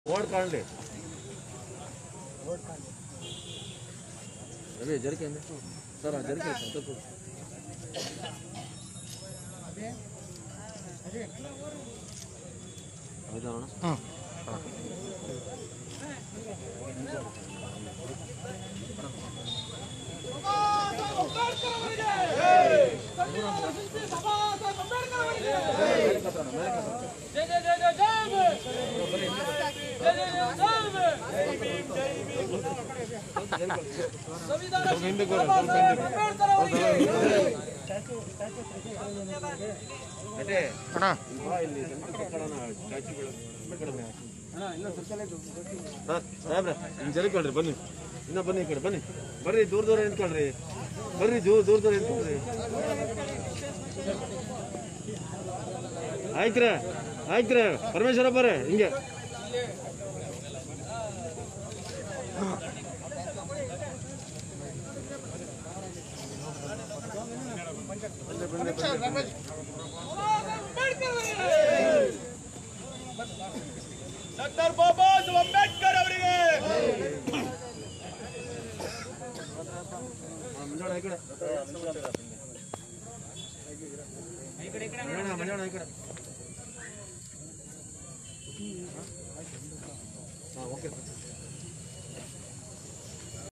Board ಕಾಣಲಿ Ravi ಜರಿಕೆ ಅಂದ್ರೆ sir ಆ ಜರಿಕೆ ಐತೆ, ಸ್ವಲ್ಪ ಹೌದಾ ಅಣ್ಣ ಜಯ ಜಯ ಜಯ ಜಯ ಜಯ ಜಯ ಜಯ ಜಯ ಸಂವಿಧಾನ ಶಿಲ್ಪಿ ಬಾಬಾ ಸಾಹೇಬ್ ಅಂಬೇಡ್ಕರ್ ಅವರಿಗೆ ಅದೇ ಬಾ ಇಲ್ಲಿ ಸ್ವಲ್ಪ ಕಟ್ಟಡನ ಚಾಚಿಗಳು ಈ ಕಡೆ ಬನ್ನಿ. ಸರ್ ಸಾಹೇಬ್ರೆ ಹಿಂಗೆ ಜರಿಕೊಳ್ರಿ ಬನ್ನಿ ಇನ್ನ ಬನ್ನಿ ಈ ಕಡೆ ಬನ್ನಿ ಬರ್ರಿ ದೂರ ದೂರ ನಿಂತ್ಕೊಳ್ರಿ ಬರ್ರಿ ದೂರ ದೂರ ದೂರ ನಿಂತ್ಕೊಳ್ರಿ ಆಯ್ತ್ರೆ ಆಯ್ತ್ರೆ ಪರಮೇಶ್ವರ ಬರ್ರಿ ಹಿಂಗೆ ಡಾಕ್ಟರ್ ಬಾಬಾ ಸಾಹೇಬ್ ಅಂಬೇಡ್ಕರ್ ಅವರಿಗೆ ಮಂಜಾಣ ಈ ಕಡೆ ಮಂಜಾಣ ಮಂಜಾಣ ಈ ಕಡೆ ಹಾಂ ಓಕೆ ಸರ್